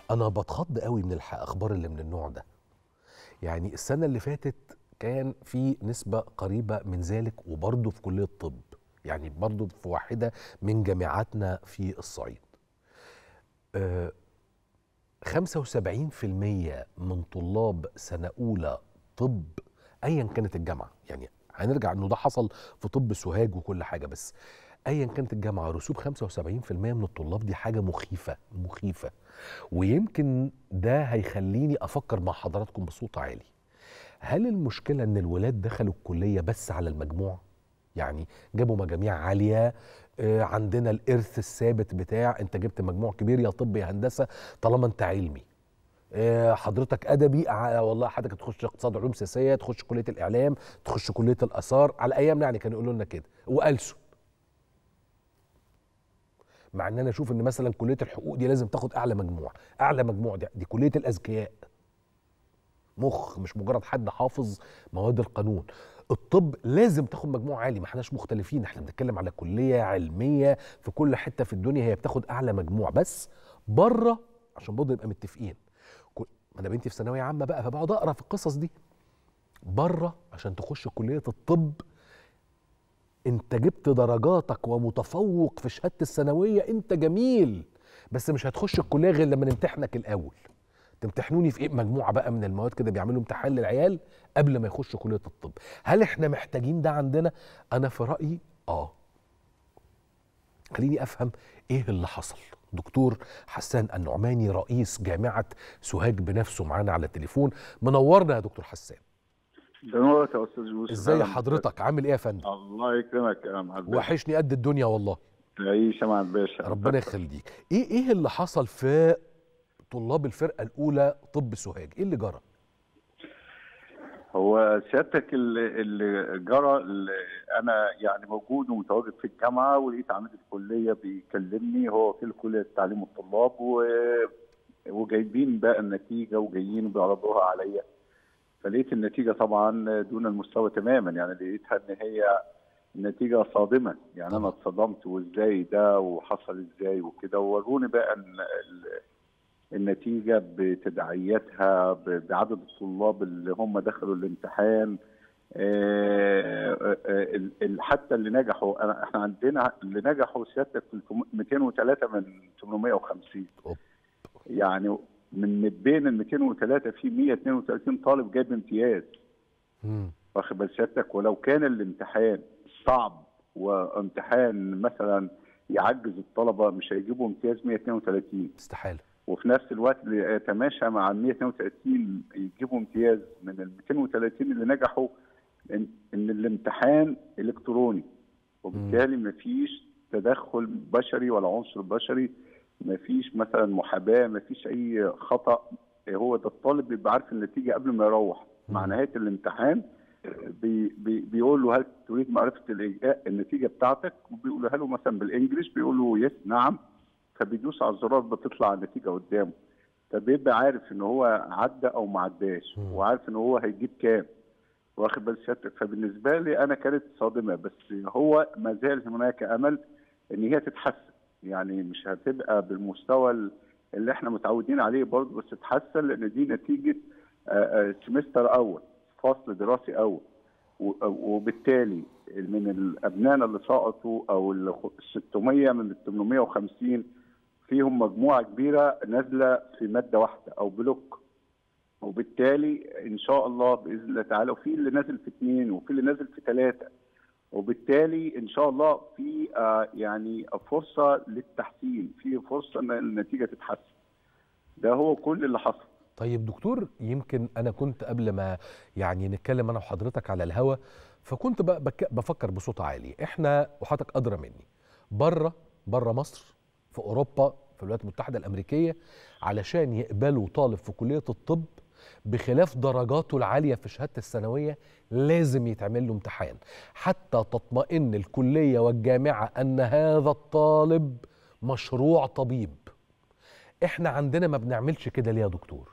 انا بتخض قوي من الاخبار اللي من النوع ده يعني السنه اللي فاتت كان في نسبه قريبه من ذلك وبرضه في كليه الطب يعني برضه في واحده من جامعاتنا في الصعيد آه 75% من طلاب سنه اولى طب ايا كانت الجامعه يعني هنرجع انه ده حصل في طب سوهاج وكل حاجه بس ايا كانت الجامعه رسوب 75% من الطلاب دي حاجه مخيفه مخيفه ويمكن ده هيخليني افكر مع حضراتكم بصوت عالي هل المشكله ان الولاد دخلوا الكليه بس على المجموع يعني جابوا مجاميع عاليه آه، عندنا الارث الثابت بتاع انت جبت مجموع كبير يا طب يا هندسه طالما انت علمي آه، حضرتك ادبي آه، والله حضرتك تخش اقتصاد علوم سياسيه تخش كليه الاعلام تخش كليه الاثار على ايامنا يعني كانوا يقولوا لنا كده والسن مع ان انا اشوف ان مثلا كليه الحقوق دي لازم تاخد اعلى مجموع اعلى مجموع دي, دي كليه الاذكياء مخ مش مجرد حد حافظ مواد القانون الطب لازم تاخد مجموع عالي ما احناش مختلفين احنا بنتكلم على كليه علميه في كل حته في الدنيا هي بتاخد اعلى مجموع بس بره عشان برضه نبقى متفقين كل- ما انا بنتي في ثانويه عامه بقى فبقعد اقرا في القصص دي بره عشان تخش كليه الطب انت جبت درجاتك ومتفوق في شهاده الثانويه انت جميل بس مش هتخش الكليه غير لما نمتحنك الاول تمتحنوني في ايه مجموعه بقى من المواد كده بيعملوا امتحان للعيال قبل ما يخشوا كليه الطب هل احنا محتاجين ده عندنا انا في رايي اه خليني افهم ايه اللي حصل دكتور حسان النعماني رئيس جامعه سوهاج بنفسه معانا على التليفون منورنا يا دكتور حسان بنورك يا استاذ يوسف ازاي أهلاً حضرتك عامل ايه يا فندم بك. الله يكرمك يا معالي الباشا وحشني قد الدنيا والله تعيش يا معالي الباشا ربنا يخليك ايه ايه اللي حصل في طلاب الفرقه الاولى طب سوهاج ايه اللي جرى هو سيادتك اللي, اللي جرى اللي انا يعني موجود ومتواجد في الجامعه ولقيت عميد الكليه بيكلمني هو وكيل كليه تعليم الطلاب و... وجايبين بقى النتيجه وجايين بيعرضوها عليا فلقيت النتيجه طبعا دون المستوى تماما يعني لقيتها ان هي نتيجه صادمه يعني انا اتصدمت وازاي ده وحصل ازاي وكده ووروني بقى ان ال- النتيجه بتداعياتها ب- بعدد الطلاب اللي هم دخلوا الامتحان آه، آه، آه، ال- ال- حتى اللي نجحوا أنا- احنا عندنا اللي نجحوا سيادتك 203 من 850 أوب. يعني من بين ال 203 في 132 طالب جايب امتياز مم. واخد بال سيادتك ولو كان الامتحان صعب وامتحان مثلا يعجز الطلبه مش هيجيبوا امتياز 132 استحاله وفي نفس الوقت يتماشى مع ال 132 يجيبوا امتياز من ال 230 اللي نجحوا ان, إن الامتحان الكتروني وبالتالي مفيش تدخل بشري ولا عنصر بشري مفيش مثلا محاباه مفيش اي خطا هو ده الطالب بيبقى عارف النتيجه قبل ما يروح مع مم. نهايه الامتحان بي بي بيقول له هل تريد معرفه الإجاء النتيجه بتاعتك وبيقولها له مثلا بالانجلش بيقول له يس نعم فبيدوس على الزرار بتطلع النتيجه قدامه فبيبقى عارف ان هو عدى او ما عداش مم. وعارف ان هو هيجيب كام واخد بال سيادتك فبالنسبه لي انا كانت صادمه بس هو ما زال هناك امل ان هي تتحسن يعني مش هتبقى بالمستوى ال- اللي احنا متعودين عليه برضه بس تتحسن لان دي نتيجه آه، آه، سمستر اول فصل دراسي اول و- وبالتالي من الابناء اللي سقطوا او ال 600 من ال 850 فيهم مجموعه كبيره نازله في ماده واحده او بلوك وبالتالي ان شاء الله باذن الله تعالى وفي اللي نازل في اثنين وفي اللي نازل في ثلاثه وبالتالي ان شاء الله في آه يعني فرصه للتحسين في فرصه ان النتيجه تتحسن ده هو كل اللي حصل طيب دكتور يمكن انا كنت قبل ما يعني نتكلم انا وحضرتك على الهوا فكنت ب- بك- بفكر بصوت عالي احنا وحضرتك ادرى مني بره بره مصر في اوروبا في الولايات المتحده الامريكيه علشان يقبلوا طالب في كليه الطب بخلاف درجاته العاليه في شهاده الثانويه لازم يتعمل له امتحان حتى تطمئن الكليه والجامعه ان هذا الطالب مشروع طبيب احنا عندنا ما بنعملش كده ليه يا دكتور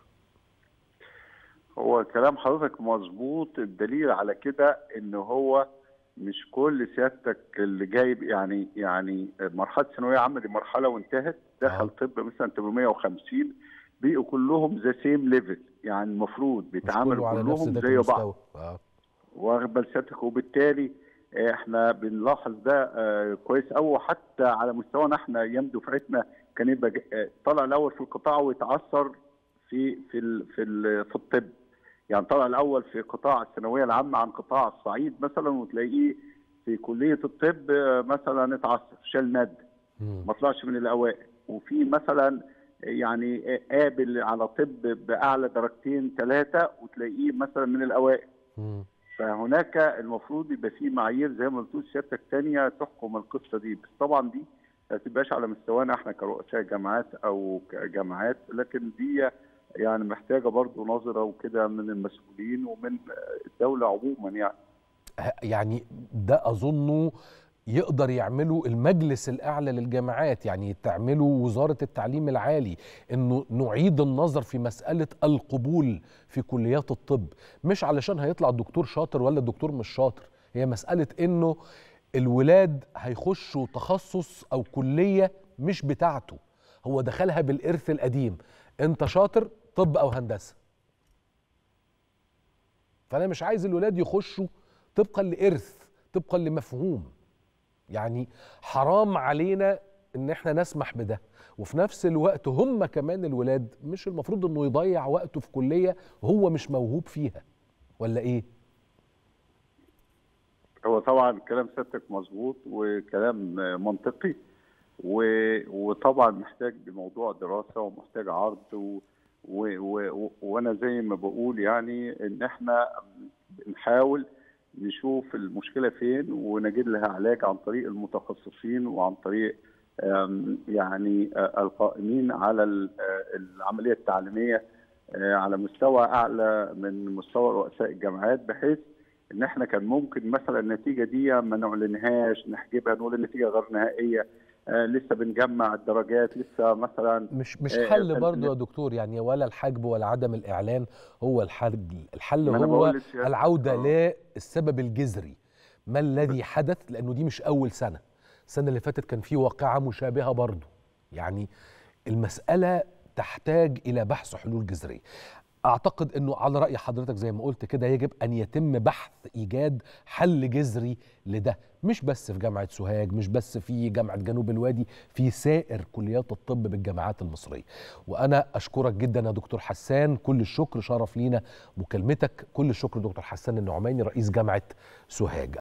هو كلام حضرتك مظبوط الدليل على كده ان هو مش كل سيادتك اللي جايب يعني يعني مرحله ثانويه عامه دي مرحله وانتهت دخل آه. طب مثلا 850 بقوا كلهم ذا سيم ليفل يعني المفروض مش بيتعاملوا كله على نفس كلهم ذات زي بعض المستوى آه. واخد بال سيادتك وبالتالي احنا بنلاحظ ده آه، كويس قوي حتى على مستوانا احنا ايام دفعتنا كان يبقى ج- آه، طالع الاول في القطاع ويتعثر في في ال في ال في الطب يعني طالع الاول في قطاع الثانويه العامه عن قطاع الصعيد مثلا وتلاقيه في كليه الطب آه، مثلا اتعثر شال ماده مم. ما طلعش من الاوائل وفي مثلا يعني قابل على طب باعلى درجتين ثلاثه وتلاقيه مثلا من الاوائل مم. فهناك المفروض يبقى في معايير زي ما قلت سيادتك ثانيه تحكم القصه دي بس طبعا دي ما تبقاش على مستوانا احنا كرؤساء جامعات او كجامعات لكن دي يعني محتاجه برضو نظره وكده من المسؤولين ومن الدوله عموما يعني ه- يعني ده اظنه يقدر يعمله المجلس الاعلى للجامعات يعني تعمله وزاره التعليم العالي انه نعيد النظر في مساله القبول في كليات الطب مش علشان هيطلع الدكتور شاطر ولا الدكتور مش شاطر هي مساله انه الولاد هيخشوا تخصص او كليه مش بتاعته هو دخلها بالارث القديم انت شاطر طب او هندسه فانا مش عايز الولاد يخشوا طبقا لارث طبقا لمفهوم يعني حرام علينا ان احنا نسمح بده وفي نفس الوقت هم كمان الولاد مش المفروض انه يضيع وقته في كليه هو مش موهوب فيها ولا ايه هو طبعا كلام سيادتك مظبوط وكلام منطقي و- وطبعا محتاج موضوع دراسه ومحتاج عرض و و و وانا زي ما بقول يعني ان احنا بنحاول نشوف المشكله فين ونجد لها علاج عن طريق المتخصصين وعن طريق آم، يعني آه، القائمين على ال- آه، العمليه التعليميه آه، على مستوى اعلى من مستوى رؤساء الجامعات بحيث ان احنا كان ممكن مثلا النتيجه دي ما نعلنهاش نحجبها نقول النتيجه غير نهائيه آه لسه بنجمع الدرجات لسه مثلا مش مش آه، حل ال- برضه يا ال- دكتور يعني ولا الحجب ولا عدم الاعلان هو الحل الحل ما أنا هو بقول لسيادتك، العوده آه. للسبب الجذري ما الذي حدث لانه دي مش اول سنه السنه اللي فاتت كان في واقعه مشابهه برضه يعني المساله تحتاج الى بحث حلول جذريه اعتقد انه على راي حضرتك زي ما قلت كده يجب ان يتم بحث ايجاد حل جذري لده مش بس في جامعه سوهاج مش بس في جامعه جنوب الوادي في سائر كليات الطب بالجامعات المصريه وانا اشكرك جدا يا دكتور حسان كل الشكر شرف لينا مكالمتك كل الشكر دكتور حسان النعماني رئيس جامعه سوهاج